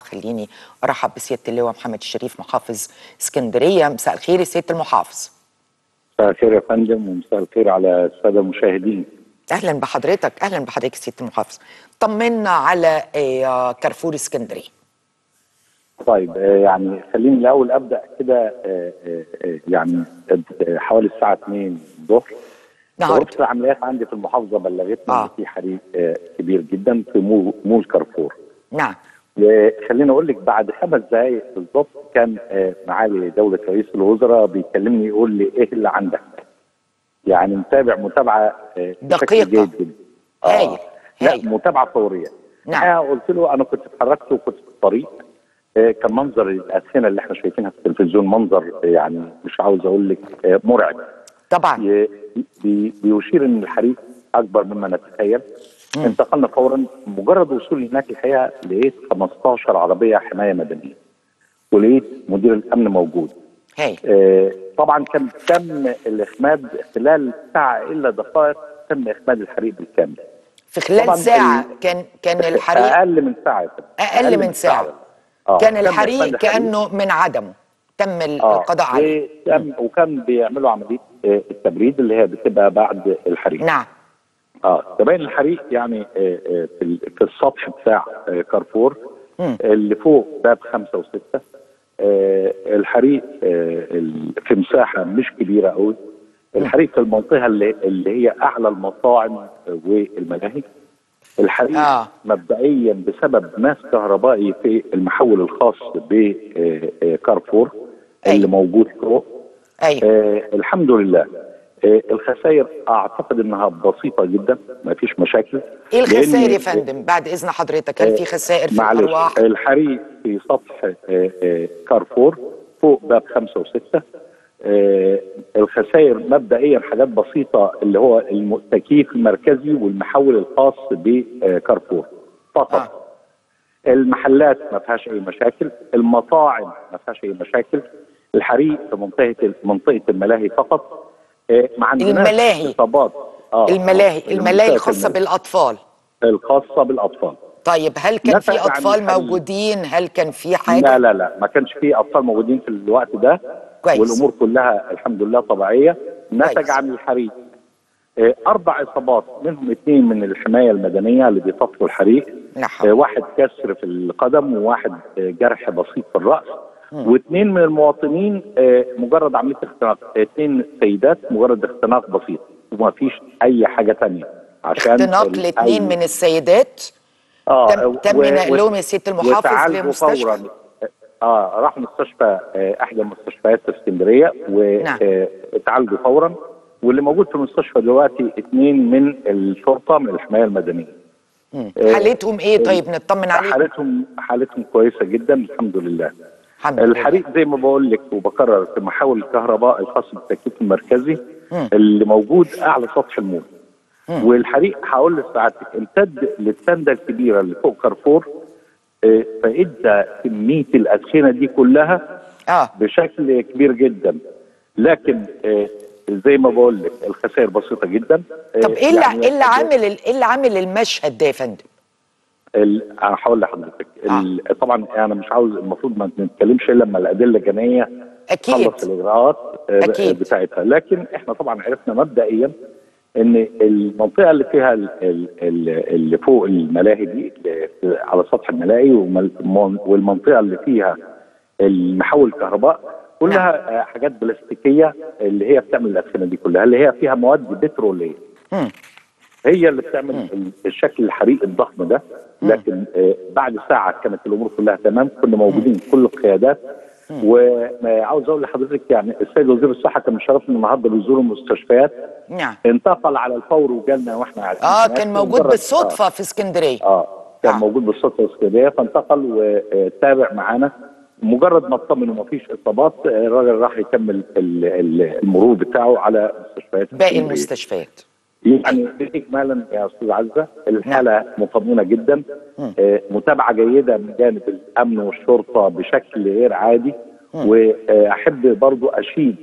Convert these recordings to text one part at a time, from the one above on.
خليني ارحب بسياده اللواء محمد الشريف محافظ اسكندريه مساء الخير يا سياده المحافظ مساء الخير يا فندم ومساء الخير على الساده المشاهدين اهلا بحضرتك اهلا بحضرتك سياده المحافظ طمنا على آه، كارفور اسكندريه طيب آه، يعني خليني الاول ابدا كده آه، آه، آه، يعني آه، حوالي الساعه 2 الظهر النهارده غرفه العمليات عندي في المحافظه بلغتنا آه. ان في حريق آه، كبير جدا في مول مول كارفور نعم وخليني اقول لك بعد خمس دقائق بالظبط كان آه، معالي دوله رئيس الوزراء بيكلمني يقول لي ايه اللي عندك؟ يعني متابع متابعه آه، بشكل دقيقة. جيد جدا هايل لا هايل متابعه فوريه نعم. انا قلت له انا كنت اتحركت وكنت في الطريق آه، كان منظر الاسخنه اللي احنا شايفينها في التلفزيون منظر آه، يعني مش عاوز اقول لك آه، مرعب طبعا ي- بي- بيشير ان الحريق اكبر مما نتخيل انتقلنا فورا مجرد وصولي هناك الحقيقه لقيت 15 عربيه حمايه مدنيه ولقيت مدير الامن موجود هايل آه، طبعا كان تم الاخماد خلال ساعه الا دقائق تم اخماد الحريق بالكامل في خلال طبعاً ساعه ال- كان كان الحريق اقل من ساعه يا فندم. اقل من ساعه آه، كان تم الحريق إخماد كانه من عدمه تم ال- آه، القضاء عليه وكان وكان بيعملوا عمليه آه، التبريد اللي هي بتبقى بعد الحريق نعم اه كمان الحريق يعني آه، آه، في ال- في السطح بتاع آه، كارفور مم. اللي فوق باب خمسه وسته آه، الحريق آه، ال- في مساحه مش كبيره قوي الحريق في المنطقه اللي, اللي هي اعلى المطاعم آه، والملاهي الحريق آه. آه. مبدئيا بسبب ماس كهربائي في المحول الخاص بكارفور أيوة. اللي موجود فوق ايوه آه الحمد لله آه الخسائر اعتقد انها بسيطه جدا ما فيش مشاكل ايه الخسائر لأن- يا فندم بعد اذن حضرتك هل في خسائر في معلش الارواح الحريق في سطح آه آه كارفور فوق باب خمسه وسته آه الخسائر مبدئيا حاجات بسيطه اللي هو التكييف المركزي والمحول الخاص بكارفور فقط آه. المحلات ما فيهاش اي مشاكل المطاعم ما فيهاش اي مشاكل الحريق في منطقه منطقه الملاهي فقط آه، ما عندناش الملاهي. اصابات آه، الملاهي آه، الملاهي منطقة الخاصه الملاهي. بالاطفال الخاصه بالاطفال طيب هل كان في نتج عن اطفال الحل. موجودين هل كان في حاجه لا لا لا ما كانش في اطفال موجودين في الوقت ده كويس. والامور كلها الحمد لله طبيعيه نتج كويس. عن الحريق آه، اربع اصابات منهم اثنين من الحمايه المدنيه اللي بيطفوا الحريق لا حول. آه، واحد كسر في القدم وواحد آه، جرح بسيط في الراس واثنين من المواطنين آه، مجرد عمليه اختناق آه، اثنين سيدات مجرد اختناق بسيط وما فيش اي حاجه تانية عشان اختناق ال- لاثنين أي- من السيدات اه تم, تم و- نقلهم و- يا سياده المحافظ وتعالجوا لمستشفى فورا اه راحوا مستشفى آه احدى المستشفيات في اسكندريه نعم. وتعالجوا فورا واللي موجود في المستشفى دلوقتي اثنين من الشرطه من الحمايه المدنيه مم. آه، حالتهم ايه طيب نطمن عليهم حالتهم حالتهم كويسه جدا الحمد لله الحمد لله الحريق زي ما بقول لك وبكرر في محاول الكهرباء الخاص بالتكييف المركزي مم. اللي موجود اعلى سطح المول والحريق هقول لسعادتك امتد للتنده الكبيره اللي فوق كارفور آه، فادى كميه الادخنه دي كلها اه بشكل كبير جدا لكن آه، زي ما بقول لك الخسائر بسيطه جدا آه، طب ايه اللي يعني ايه اللي عامل ال- ايه اللي عامل المشهد ده يا فندم ال- انا هقول لحضرتك آه. ال- طبعا انا مش عاوز المفروض ما نتكلمش الا لما الادله الجنائيه اكيد تخلص الاجراءات آه، أكيد. بتاعتها لكن احنا طبعا عرفنا مبدئيا ان المنطقه اللي فيها ال- ال- ال- اللي فوق الملاهي دي اللي على سطح الملاهي ومن- والمنطقه اللي فيها المحول الكهرباء كلها آه، حاجات بلاستيكيه اللي هي بتعمل الادخنه دي كلها اللي هي فيها مواد بتروليه مم. هي اللي بتعمل ال- الشكل الحريق الضخم ده لكن آه، بعد ساعه كانت الامور كلها تمام كنا موجودين كل القيادات وعاوز اقول لحضرتك يعني السيد وزير الصحه كان مشرفنا النهارده بيزور المستشفيات نعم انتقل على الفور وجالنا واحنا قاعدين اه هناك كان موجود مجرد- بالصدفه في اسكندريه اه, آه كان آه. آه. موجود بالصدفه في اسكندريه فانتقل وتابع معانا مجرد ما اطمن وما فيش اصابات آه، الراجل راح يكمل ال- ال- المرور بتاعه على مستشفيات باقي اسكندرية. المستشفيات يعني اجمالا يا استاذ عزه الحاله مطمئنه جدا آه، متابعه جيده من جانب الامن والشرطه بشكل غير عادي واحب برضو اشيد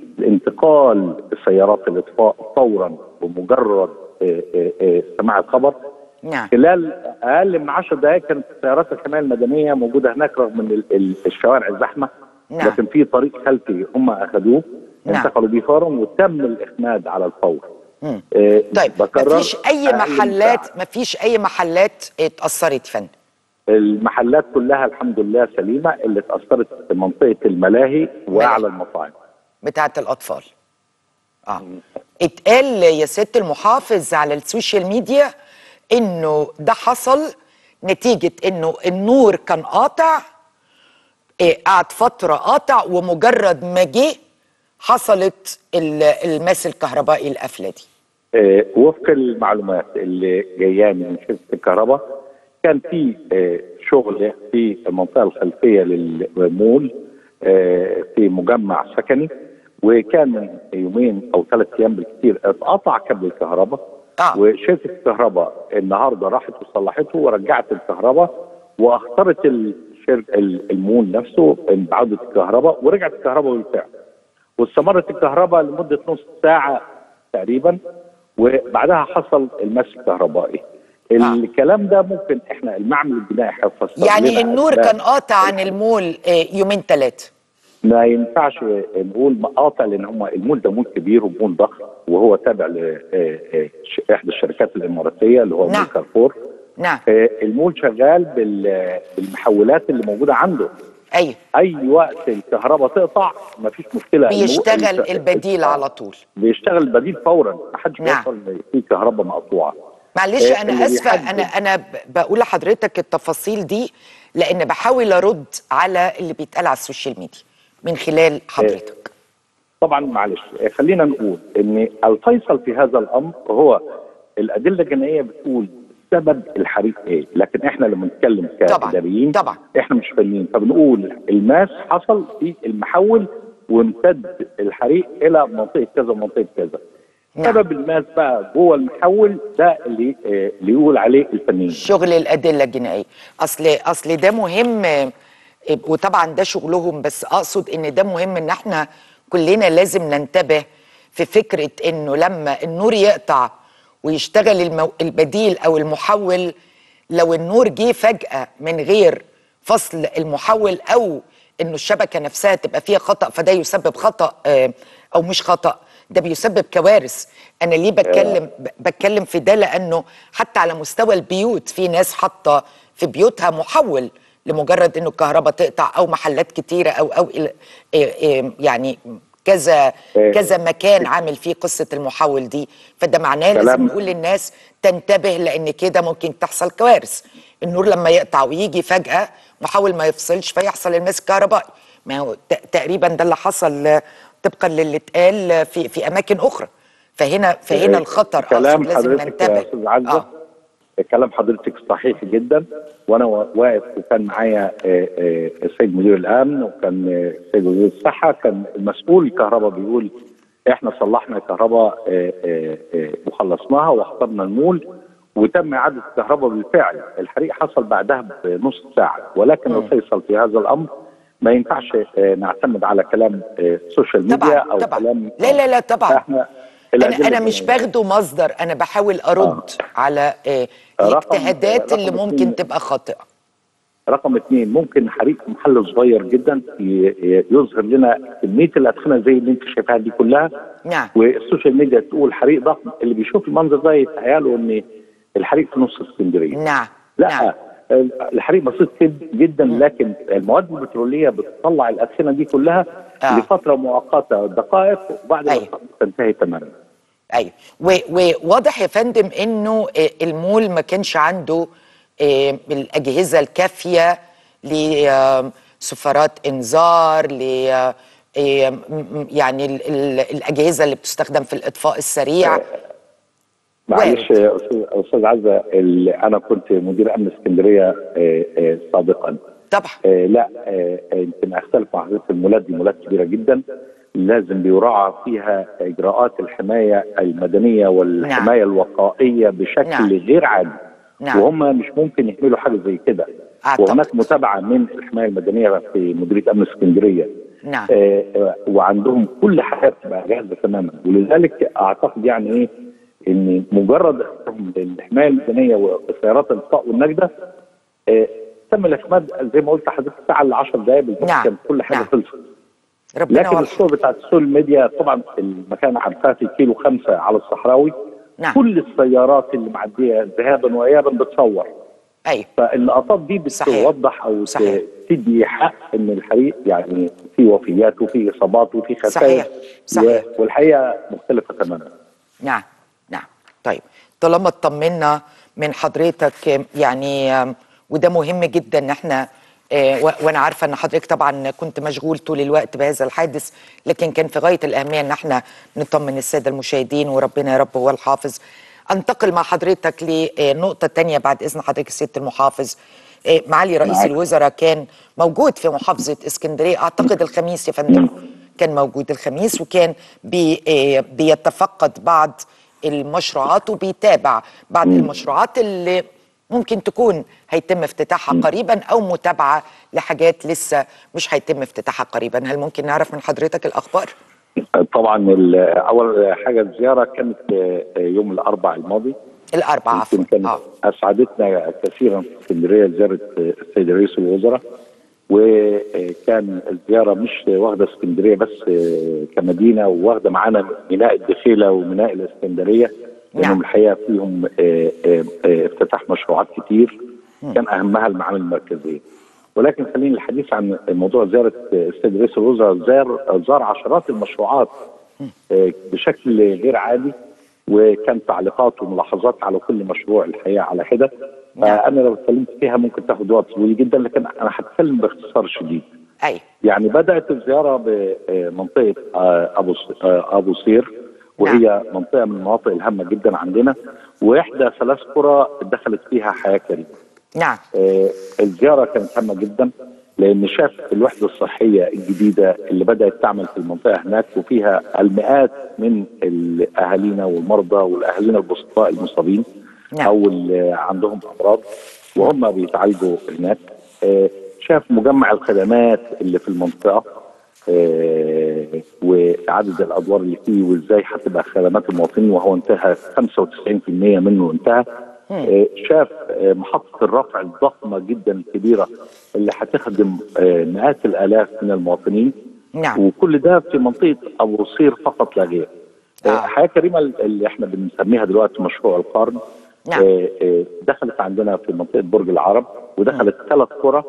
انتقال سيارات الاطفاء فورا بمجرد آه، آه، آه، سماع الخبر نعم خلال اقل من 10 دقائق كانت سيارات الحمايه المدنيه موجوده هناك رغم ان ال- ال- الشوارع زحمه نعم. لكن في طريق خلفي هم اخذوه نعم. انتقلوا بيه فورا وتم الاخماد على الفور مم. آه، طيب بكرر مفيش اي أقل من محلات ساعة. مفيش اي محلات اتاثرت يا فندم المحلات كلها الحمد لله سليمه اللي اتاثرت في منطقه الملاهي واعلى المطاعم بتاعه الاطفال اه اتقال يا سياده المحافظ على السوشيال ميديا انه ده حصل نتيجه انه النور كان قاطع إيه قعد فتره قاطع ومجرد ما جه حصلت ال- الماس الكهربائي القفله دي آه، وفق المعلومات اللي جاياني من شركه الكهرباء كان في آه، شغل في المنطقه الخلفيه للمول آه، في مجمع سكني وكان من يومين او ثلاث ايام بالكثير اتقطع كابل الكهرباء آه. وشركه الكهرباء النهارده راحت وصلحته ورجعت الكهرباء واخطرت الشركه المول نفسه بعوده الكهرباء ورجعت الكهرباء بالفعل واستمرت الكهرباء لمده نص ساعه تقريبا وبعدها حصل المس الكهربائي آه. الكلام ده ممكن احنا المعمل البنائي هيفسر يعني لنا النور أسباب. كان قاطع عن المول آه، يومين ثلاثه ما ينفعش نقول مقاطع لان هم المول ده مول كبير ومول ضخم وهو تابع لاحدى الشركات الاماراتيه اللي هو نعم. مول كارفور نعم آه، المول شغال بال- بالمحولات اللي موجوده عنده ايوه اي وقت الكهرباء تقطع مفيش مشكله بيشتغل المو- البديل على طول بيشتغل البديل فورا ما حدش نعم. بيوصل في كهرباء مقطوعه معلش آه، انا اللي اسفه بيحدد- انا انا ب- بقول لحضرتك التفاصيل دي لان بحاول ارد على اللي بيتقال على السوشيال ميديا من خلال حضرتك طبعا معلش آه، خلينا نقول ان الفيصل في هذا الامر هو الادله الجنائيه بتقول سبب الحريق ايه لكن احنا لما نتكلم طبعاً، كاداريين طبعاً. احنا مش فنيين فبنقول الماس حصل في المحول وامتد الحريق الى منطقه كذا ومنطقه كذا نعم. سبب الماس بقى جوه المحول ده اللي آه، اللي يقول عليه الفنيين شغل الادله الجنائيه اصل اصل ده مهم آه، وطبعا ده شغلهم بس اقصد ان ده مهم ان احنا كلنا لازم ننتبه في فكره انه لما النور يقطع ويشتغل المو... البديل او المحول لو النور جه فجاه من غير فصل المحول او انه الشبكه نفسها تبقى فيها خطا فده يسبب خطا آه، او مش خطا ده بيسبب كوارث انا ليه بتكلم ب- بتكلم في ده لانه حتى على مستوى البيوت في ناس حاطه في بيوتها محول لمجرد انه الكهرباء تقطع او محلات كتيره او او إلى- إيه- إيه يعني كذا إيه. كذا مكان عامل فيه قصه المحول دي فده معناه لازم كلام- نقول للناس تنتبه لان كده ممكن تحصل كوارث النور لما يقطع ويجي فجاه محاول ما يفصلش فيحصل الماس الكهربائي ما هو ت- تقريبا ده اللي حصل آه، طبقا للي اتقال في في اماكن اخرى فهنا فهنا الخطر كلام أقصد لازم حضرتك ننتبه يا استاذ عزه آه. كلام حضرتك صحيح جدا وانا وا- واقف وكان معايا آه، آه، السيد مدير الامن وكان آه، السيد وزير الصحه كان المسؤول الكهرباء بيقول احنا صلحنا الكهرباء آه، آه، آه، وخلصناها واحضرنا المول وتم اعاده الكهرباء بالفعل الحريق حصل بعدها بنص ساعه ولكن الفيصل في هذا الامر ما ينفعش آه، نعتمد على كلام آه، السوشيال ميديا طبعا او طبعا كلام لا لا لا طبعا احنا انا الأدلة انا مش الجنائية. باخده مصدر انا بحاول ارد على آه، رقم- الاجتهادات اللي رقم ممكن اتنين. تبقى خاطئه رقم اثنين ممكن حريق محل صغير جدا ي- ي- يظهر لنا كميه الادخنه زي اللي انت شايفاها دي كلها نعم والسوشيال ميديا تقول حريق ضخم اللي بيشوف المنظر ده يتهيأله ان الحريق في نص اسكندريه نعم لا نعم الحريق بسيط جد- جدا لكن المواد البتروليه بتطلع الادخنه دي كلها آه. لفتره مؤقته دقائق وبعد أيوة. ما تنتهي تماما ايوه و- وواضح يا فندم انه آه، المول ما كانش عنده آه، الاجهزه الكافيه لسفارات انذار ل آه، آه، م- م- يعني ال- ال- الاجهزه اللي بتستخدم في الاطفاء السريع معلش يا استاذ استاذ عزه ال- انا كنت مدير امن اسكندريه آه، آه، سابقا طبعا آه، لا آه، آه، يمكن اختلف مع حضرتك المولات دي مولات كبيره جدا لازم بيراعى فيها اجراءات الحمايه المدنيه والحمايه الوقائيه بشكل نعم. غير عادي نعم. وهم مش ممكن يعملوا حاجه زي كده أعتقد. وهناك متابعه من الحمايه المدنيه في مديريه امن اسكندريه نعم. آه، آه، وعندهم كل حاجه بتبقى جاهزه تماما ولذلك اعتقد يعني ايه ان مجرد اختيارهم للحمايه المدنيه وسيارات الاطفاء والنجده آه، تم الاعتماد زي ما قلت لحضرتك ساعه ل 10 دقائق بالظبط نعم، كانت كل حاجه نعم. خلصت ربنا لكن والله الصور بتاعت السوشيال ميديا طبعا المكان عارفاه في كيلو خمسة على الصحراوي نعم. كل السيارات اللي معديه ذهابا وايابا بتصور ايوه فاللقطات دي صحيح. بتوضح او صحيح. ت- تدي حق ان الحريق يعني في وفيات وفي اصابات وفي خسائر صحيح. صحيح. و- والحقيقه مختلفه تماما نعم نعم طيب طالما اطمنا من حضرتك يعني آم، وده مهم جدا ان احنا آه، و- وانا عارفه ان حضرتك طبعا كنت مشغول طول الوقت بهذا الحادث لكن كان في غايه الاهميه ان احنا نطمن الساده المشاهدين وربنا يا رب هو الحافظ انتقل مع حضرتك لنقطه تانية بعد اذن حضرتك سياده المحافظ آه، معالي رئيس معاك. الوزراء كان موجود في محافظه اسكندريه اعتقد الخميس يا فندم كان موجود الخميس وكان بي آه، بيتفقد بعض المشروعات وبيتابع بعض المشروعات اللي ممكن تكون هيتم افتتاحها قريبا او متابعه لحاجات لسه مش هيتم افتتاحها قريبا هل ممكن نعرف من حضرتك الاخبار طبعا ال- اول حاجه الزياره كانت آه، يوم الاربعاء الماضي الاربعه عفوا يمكن كانت اه اسعدتنا كثيرا في اسكندريه زياره آه، السيد رئيس الوزراء وكان الزياره مش واخده اسكندريه بس آه، كمدينه واخده معانا ميناء الدخيله وميناء الاسكندريه نعم. لانهم الحقيقه فيهم آه، آه، آه، افتتاح مشروعات كتير كان اهمها المعامل المركزيه ولكن خلينا الحديث عن موضوع زياره آه، السيد رئيس الوزراء زار زار عشرات المشروعات آه، بشكل غير عادي وكان تعليقات وملاحظات على كل مشروع الحقيقه على حده نعم. فانا لو اتكلمت فيها ممكن تاخد وقت طويل جدا لكن انا هتكلم باختصار شديد اي يعني بدات الزياره بمنطقه آه، ابو ص- آه، ابو صير وهي منطقه من المناطق الهامه جدا عندنا واحدى ثلاث قرى دخلت فيها حياه كريمه نعم آه، الزياره كانت هامه جدا لان شاف الوحده الصحيه الجديده اللي بدات تعمل في المنطقه هناك وفيها المئات من ال- اهالينا والمرضى والاهالينا البسطاء المصابين نعم. او اللي عندهم امراض وهم بيتعالجوا هناك آه، شاف مجمع الخدمات اللي في المنطقه آه، وعدد الادوار اللي فيه وازاي هتبقى خدمات المواطنين وهو انتهى 95% منه انتهى آه، شاف آه، محطه الرفع الضخمه جدا الكبيره اللي هتخدم آه، مئات الالاف من المواطنين نعم. وكل ده في منطقه ابو صير فقط لا غير آه. آه. حياه كريمه اللي احنا بنسميها دلوقتي مشروع القرن نعم. آه، آه، دخلت عندنا في منطقه برج العرب ودخلت ثلاث قرى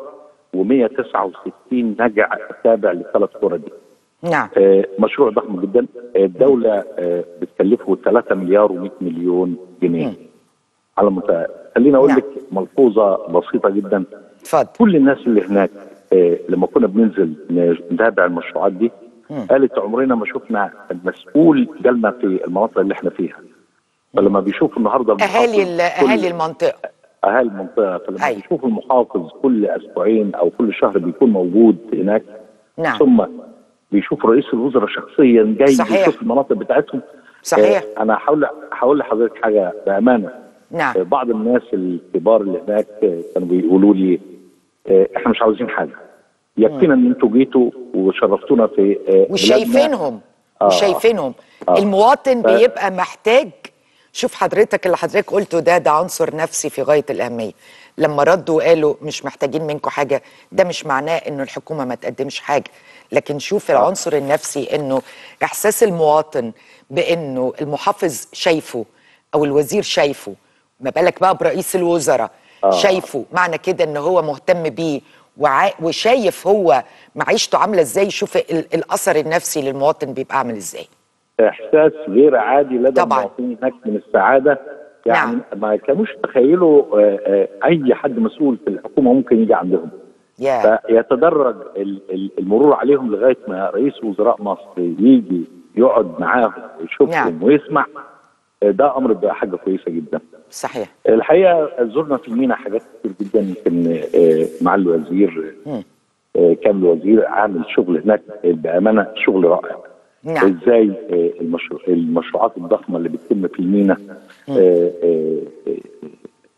و169 نجع تابع للثلاث قرى دي نعم آه، مشروع ضخم جدا آه، الدولة آه، بتكلفه 3 مليار و100 مليون جنيه على متى خليني اقول نعم. لك ملحوظة بسيطة جدا اتفضل كل الناس اللي هناك آه، لما كنا بننزل نتابع المشروعات دي قالت عمرنا ما شفنا مسؤول جالنا في المناطق اللي احنا فيها فلما بيشوفوا النهارده المحافظ اهالي ال- كل- اهالي المنطقه اهالي المنطقه فلما أيوة. بيشوف المحافظ كل اسبوعين او كل شهر بيكون موجود هناك نعم. ثم بيشوف رئيس الوزراء شخصيا جاي صحيح. بيشوف المناطق بتاعتهم صحيح. آه، انا هقول هقول لحضرتك حاجه بامانه نعم آه، بعض الناس الكبار اللي هناك آه، كانوا بيقولوا لي آه، احنا مش عاوزين حاجه يكفينا ان انتوا جيتوا وشرفتونا في آه، بلادنا. وشايفينهم آه. وشايفينهم آه. المواطن ف- بيبقى محتاج شوف حضرتك اللي حضرتك قلته ده ده عنصر نفسي في غايه الاهميه لما ردوا وقالوا مش محتاجين منكم حاجه ده مش معناه انه الحكومه ما تقدمش حاجه لكن شوف العنصر النفسي انه احساس المواطن بانه المحافظ شايفه او الوزير شايفه ما بالك بقى برئيس الوزراء آه. شايفه معنى كده ان هو مهتم بيه وعا... وشايف هو معيشته عامله ازاي شوف ال... الاثر النفسي للمواطن بيبقى عامل ازاي احساس غير عادي لدى طبعاً. المواطنين هناك من السعاده يعني نعم. ما كانوش يتخيلوا آه، آه، اي حد مسؤول في الحكومه ممكن يجي عندهم يا فيتدرج ال- ال- المرور عليهم لغايه ما رئيس وزراء مصر يجي يقعد معاهم ويشوفهم نعم. ويسمع آه، ده امر بقى حاجه كويسه جدا صحيح الحقيقه زرنا في المينا حاجات كتير جدا يمكن آه، مع الوزير مم. آه، كان الوزير عامل شغل هناك بامانه شغل رائع نعم ازاي آه، المشروع المشروعات الضخمه اللي بتتم في المينا آه، آه، آه،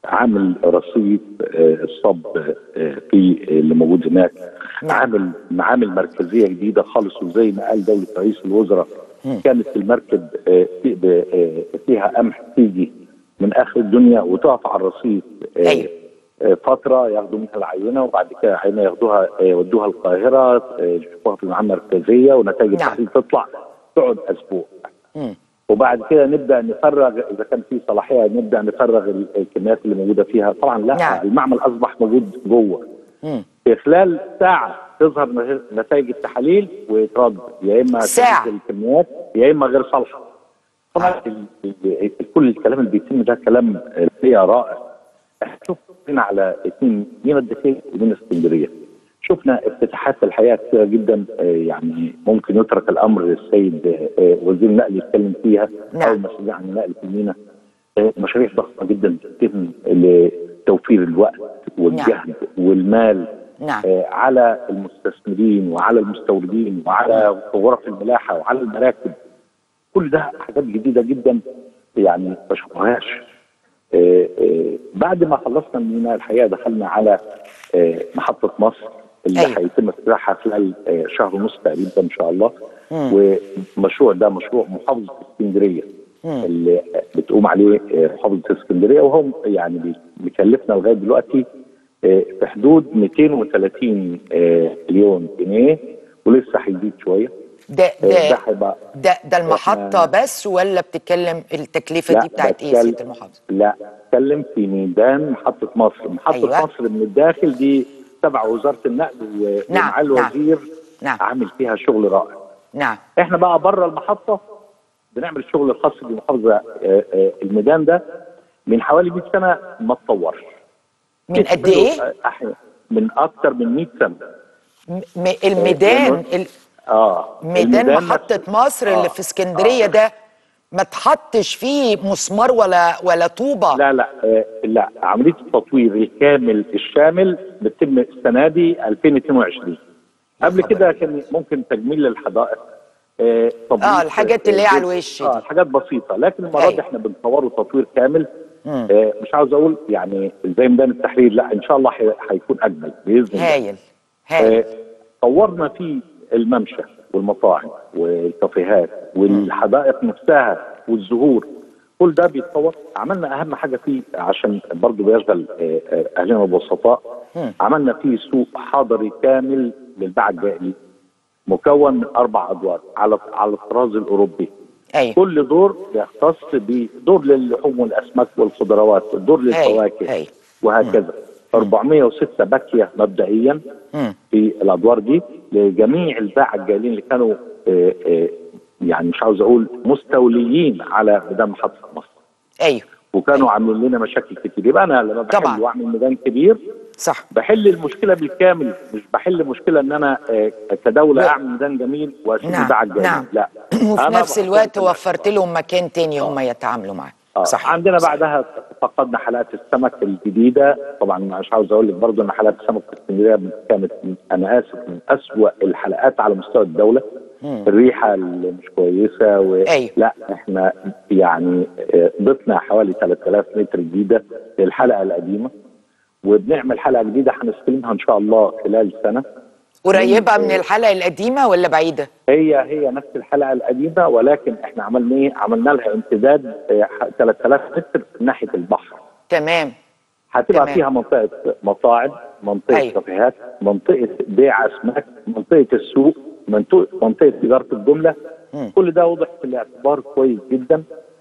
عامل رصيف آه، الصب آه، في اللي موجود هناك نعم. عامل معامل مركزيه جديده خالص وزي ما قال دوله رئيس الوزراء كانت المركب آه، في- ب- آه، فيها قمح تيجي من اخر الدنيا وتقف على الرصيف آه، أيوة. آه، فتره ياخدوا منها العينه وبعد كده العينه ياخدوها آه، يودوها القاهره آه، يشوفوها في المعامل المركزيه ونتائج نعم. التحليل تطلع تقعد اسبوع مم. وبعد كده نبدا نفرغ اذا كان في صلاحيه نبدا نفرغ ال- الكميات اللي موجوده فيها طبعا لا نعم. المعمل اصبح موجود جوه مم. في خلال ساعه تظهر نه- نتائج التحاليل ويترد يا اما ساعة. تنزل الكميات يا اما غير صالحه طبعا ال- ال- كل الكلام اللي بيتم ده كلام الحقيقه رائع احنا شفنا على اثنين مينا الدخيل ومينا اسكندريه شفنا افتتاحات الحقيقه كثيره جدا آه، يعني ممكن يترك الامر للسيد آه، آه، وزير النقل يتكلم فيها نعم. او مشاريع عن النقل في المينا آه، مشاريع ضخمه جدا تتم لتوفير الوقت والجهد والمال نعم. آه، على المستثمرين وعلى المستوردين وعلى غرف الملاحه وعلى المراكب كل ده حاجات جديده جدا يعني ما شفناهاش آه، آه، بعد ما خلصنا الميناء الحقيقه دخلنا على آه، محطه مصر اللي أيوة. هيتم افتتاحها خلال آه، شهر ونص تقريبا ان شاء الله والمشروع ده مشروع محافظه اسكندريه اللي بتقوم عليه آه، محافظه اسكندريه وهو يعني بي- بيكلفنا لغايه دلوقتي آه، في حدود 230 آه، مليون جنيه ولسه هيزيد شويه ده آه، ده ده هيبقى ده ده المحطة بس ولا بتتكلم التكلفة دي بتاعت ايه يا بتكلم- سيادة المحافظة؟ لا اتكلم في ميدان محطة مصر محطة أيوة. أيوة. مصر من الداخل دي تبع وزارة النقل و- نعم، ومع نعم. الوزير نعم. عامل فيها شغل رائع نعم احنا بقى بره المحطة بنعمل الشغل الخاص بالمحافظة آه، آه، الميدان ده من حوالي 100 سنة ما اتطورش من قد ايه؟ آه، أحيانا من أكتر من 100 سنة م- م- الميدان ال- اه ميدان الميدان محطة نفسه. مصر اللي آه، في اسكندرية ده ما تحطش فيه مسمار ولا ولا طوبة لا لا آه، لا عمليه التطوير الكامل الشامل بتتم السنه دي 2022 قبل كده كان ممكن تجميل للحدائق آه تبييض، آه، الحاجات اللي هي آه، على الوش اه دي. الحاجات بسيطه لكن المره أيوة. دي احنا بنطوره تطوير كامل آه مش عاوز اقول يعني زي ميدان التحرير لا ان شاء الله هي- هيكون اجمل باذن الله هايل هايل آه، طورنا فيه الممشى والمطاعم والكافيهات والحدائق نفسها والزهور كل ده بيتطور عملنا اهم حاجه فيه عشان برضه بيشغل آه، آه، اهلنا البسطاء عملنا فيه سوق حضري كامل للباعة الجائلي مكون من اربع ادوار على على الطراز الاوروبي ايوه كل دور يختص بدور للحوم والاسماك والخضروات دور للفواكه أي. وهكذا 406 باكيه مبدئيا مم. في الادوار دي لجميع الباعة الجايلين اللي كانوا آه، آه، يعني مش عاوز اقول مستوليين على ميدان محطه مصر ايوه وكانوا عاملين لنا مشاكل كتير يبقى انا لما طبعاً. بحل واعمل ميدان كبير صح بحل المشكله بالكامل مش بحل مشكله ان انا آه، كدوله لا. اعمل ميدان جميل واسيب نعم الباعة الجايلين نعم لا وفي أنا نفس بحط الوقت ال- وفرت لهم مكان تاني هم يتعاملوا معاه آه. صح عندنا بعدها فقدنا حلقات السمك الجديده طبعا مش عاوز اقول لك برضه ان حلقات السمك في اسكندريه كانت من انا اسف من اسوأ الحلقات على مستوى الدوله الريحه اللي مش كويسه و... أيوة. لا احنا يعني آه، ضفنا حوالي 3000 متر جديده للحلقه القديمه وبنعمل حلقه جديده هنستلمها ان شاء الله خلال سنه قريبة من الحلقة القديمة ولا بعيدة؟ هي هي نفس الحلقه القديمه ولكن احنا عملنا ايه؟ عملنا لها امتداد آه، 3000 متر ناحيه البحر تمام هتبقى تمام. فيها منطقه مطاعم منطقه أيوة. أيوة. كافيهات منطقه بيع اسماك منطقه السوق منطقه منطقه تجاره الجمله مم. كل ده وضع في الاعتبار كويس جدا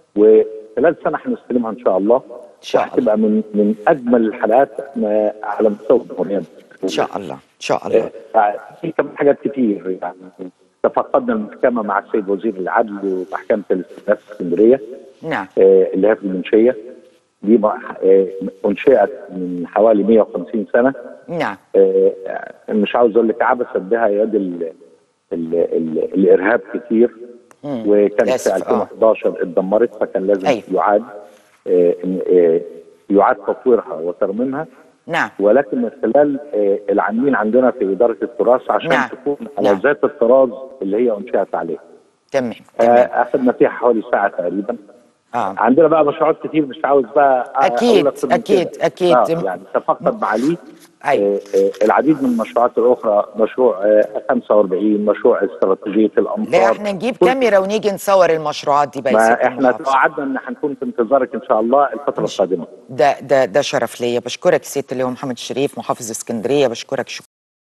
وخلال سنه هنستلمها ان شاء الله إن شاء الله. وهتبقى من من اجمل الحلقات آه، على مستوى الجمهوريه ان شاء الله ان شاء الله آه، في كمان حاجات كتير يعني تفقدنا المحكمه مع السيد وزير العدل ومحكمه الاستئناف في اسكندريه نعم آه، اللي هي في المنشيه دي م- آه، انشئت من حوالي 150 سنه نعم آه، مش عاوز اقول لك عبثت بها يد ال ال ال الارهاب كتير مم. وكانت للأسف، في 2011 اتدمرت فكان لازم أيوة. يعاد آه، إن- آه، يعاد تطويرها وترميمها نعم ولكن من خلال آه، العاملين عندنا في اداره التراث عشان نعم. تكون على نعم. ذات الطراز اللي هي انشئت عليه. تمام آه، تمام اخذنا فيها حوالي ساعه تقريبا آه. عندنا بقى مشروعات كتير مش عاوز بقى أكيد، أقول أكتر من أكيد، كده. أكيد. آه يعني تفقد معاليه أيوة. آه، آه، العديد من المشروعات الاخرى مشروع آه، 45 مشروع استراتيجيه الامطار لا احنا نجيب كل- كاميرا ونيجي نصور المشروعات دي بقى يا ما سيادة احنا المحافظ. توعدنا ان هنكون في انتظارك ان شاء الله الفتره القادمه ده ده ده شرف ليا بشكرك سياده اللواء محمد الشريف محافظ اسكندريه بشكرك شكرا